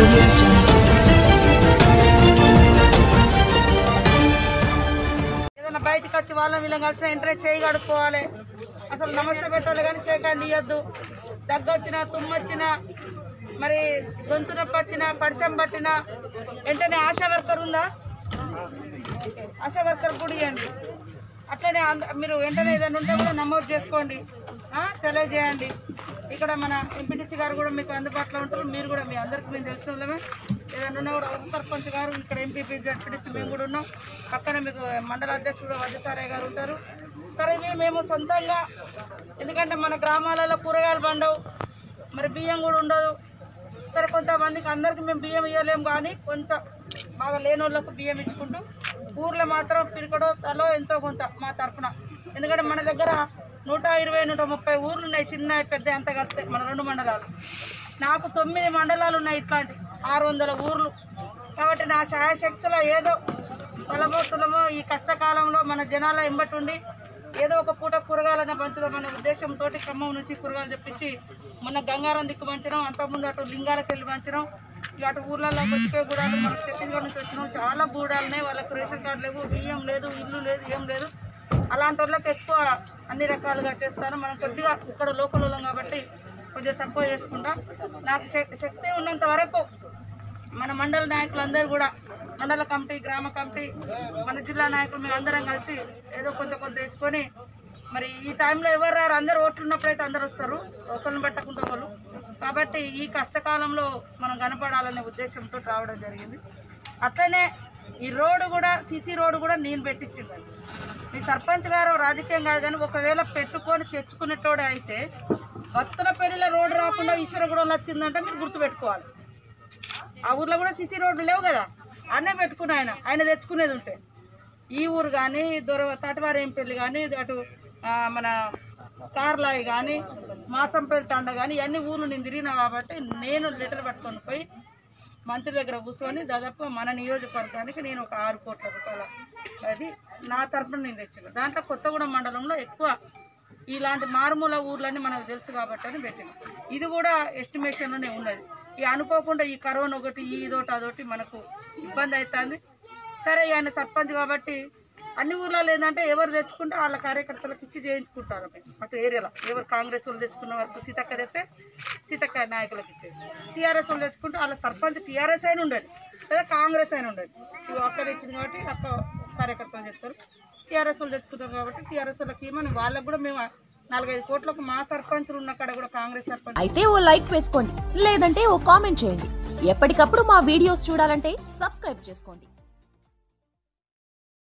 audio jungle. ఏదైనా బయటకు వచ్చి వాళ్ళని వీళ్ళని కలిసిన ఎంట్రీ చేయి కడుక్కోవాలి అసలు నమస్తే పెట్టాలి కానీ షేకండి ఇవ్వద్దు దగ్గొచ్చినా తుమ్మొచ్చినా మరి గొంతు నొప్పి వచ్చినా పరిచయం పట్టినా వెంటనే ఆశా వర్కర్ ఉందా ఆశా వర్కర్ కూడా ఇవ్వండి అట్లనే అంద- మీరు వెంటనే ఏదైనా ఉంటే కూడా నమోదు చేసుకోండి ఆ, తెలియజేయండి ఇక్కడ మన ఎంపీటీసీ గారు కూడా మీకు అందుబాటులో ఉంటారు మీరు కూడా మీ అందరికీ మేము తెలిసిన వాళ్ళమే ఏదైనా ఉన్నా కూడా ఉప సర్పంచ్ గారు ఇక్కడ ఎంపీపీ జడ్పీటీసీ మేము కూడా ఉన్నాం పక్కన మీకు మండల అధ్యక్షుడు వజ్రసారయ్య గారు ఉంటారు సరే ఇవి మేము సొంతంగా ఎందుకంటే మన గ్రామాలలో కూరగాయలు పండవు మరి బియ్యం కూడా ఉండదు సరే కొంతమందికి అందరికి మేము బియ్యం ఇవ్వలేము కానీ కొంత బాగా లేని వాళ్ళకు బియ్యం ఇచ్చుకుంటూ ఊర్లో మాత్రం పిరికడో తలో ఎంతో కొంత మా తరఫున ఎందుకంటే మన దగ్గర నూట ఇరవై నూట ముప్పై ఊర్లు ఉన్నాయి చిన్న పెద్ద అంత కలిస్తే మన రెండు మండలాలు నాకు తొమ్మిది మండలాలు ఉన్నాయి ఇట్లాంటి ఆరు వందల ఊర్లు కాబట్టి నా శాయశక్తుల ఏదో పొలమో ఈ కష్టకాలంలో మన జనాల ఎంబటి ఉండి ఏదో ఒక పూట కూరగాయలనే పంచుదామనే ఉద్దేశంతో ఖమ్మం నుంచి కూరగాయలు తెప్పించి మొన్న గంగారం దిక్కు పంచడం అంతకుముందు అటు లింగాలకు వెళ్ళి పంచడం ఇక అటు ఊర్లలో బతికే గూడాలు మన ఛత్తీస్గఢ్ నుంచి వచ్చినాం చాలా గూడాలున్నాయి వాళ్ళకి రేషన్ కార్డు లేవు బియ్యం లేదు ఇల్లు లేదు ఏం లేదు అలాంటి వాళ్ళకి ఎక్కువ అన్ని రకాలుగా చేస్తాను మనం కొద్దిగా ఇక్కడ లోకల్ వాళ్ళం కాబట్టి కొద్దిగా తక్కువ చేసుకుంటాం నాకు శక్- శక్తి ఉన్నంత వరకు మన మండల నాయకులందరూ కూడా మండల కమిటీ గ్రామ కమిటీ మన జిల్లా నాయకులు మేము అందరం కలిసి ఏదో కొంత కొంత వేసుకొని మరి ఈ టైంలో ఎవరు రారు అందరు ఓట్లు ఉన్నప్పుడైతే అందరు వస్తారు ఒకరిని పెట్టకుండా ఒకరు కాబట్టి ఈ కష్టకాలంలో మనం కనపడాలనే ఉద్దేశంతో రావడం జరిగింది అట్లనే ఈ రోడ్డు కూడా సీసీ రోడ్డు కూడా నేను పెట్టించింది మీ సర్పంచ్ గారు రాజకీయం కాదు కానీ ఒకవేళ పెట్టుకొని తెచ్చుకునేటోడే అయితే భక్తులపల్లిలో రోడ్డు రాకుండా ఈశ్వరగూడలో వచ్చిందంటే మీరు గుర్తుపెట్టుకోవాలి ఆ ఊర్లో కూడా సిసి రోడ్లు లేవు కదా అన్నే పెట్టుకుని ఆయన ఆయన తెచ్చుకునేది ఉంటే ఈ ఊరు కానీ దొర తటవారేంపల్లి కానీ అటు ఆ, మన కార్లాయి కానీ మాసంపల్లి తండ కానీ ఇవన్నీ ఊర్లు నేను తిరిగినా కాబట్టి నేను లెటర్ పట్టుకొని పోయి మంత్రి దగ్గర కూర్చొని దాదాపు మన నియోజకవర్గానికి నేను ఒక ఆరు కోట్ల రూపాయల అది నా తరపున నేను తెచ్చాను దాంట్లో కొత్తగూడెం మండలంలో ఎక్కువ ఇలాంటి మారుమూల ఊర్లన్నీ మనకు తెలుసు కాబట్టి అని పెట్టినాం ఇది కూడా ఎస్టిమేషన్లోనే ఉన్నది ఈ అనుకోకుండా ఈ కరోనా ఒకటి ఈ ఇదోటి అదొకటి మనకు ఇబ్బంది అవుతుంది సరే ఆయన సర్పంచ్ కాబట్టి అన్ని ఊర్లలో ఏంటంటే ఎవరు తెచ్చుకుంటే వాళ్ళ కార్యకర్తలకు ఇచ్చి చేయించుకుంటారు మేము అటు ఏరియాలో ఎవరు కాంగ్రెస్ వాళ్ళు తెచ్చుకున్న వరకు సీతక్క తెస్తే సీతక్క నాయకులకు ఇచ్చేది టీఆర్ఎస్ వాళ్ళు తెచ్చుకుంటే వాళ్ళ సర్పంచ్ టీఆర్ఎస్ అయినా ఉండేది లేదా కాంగ్రెస్ అయినా ఉండేది ఇవి అక్క తెచ్చింది కాబట్టి అక్క కార్యకర్తలు చెప్తారు టీఆర్ఎస్ వాళ్ళు తెచ్చుకుంటారు కాబట్టి టీఆర్ఎస్ వాళ్ళకి ఇవ్వమని వాళ్ళకి కూడా మేము నాలుగైదు కోట్లకు మా సర్పంచులు ఉన్న కాడ కూడా కాంగ్రెస్ సర్పంచ్ అయితే ఓ లైక్ వేసుకోండి లేదంటే ఓ కామెంట్ చేయండి ఎప్పటికప్పుడు మా వీడియోస్ చూడాలంటే సబ్స్క్రైబ్ చేసుకోండి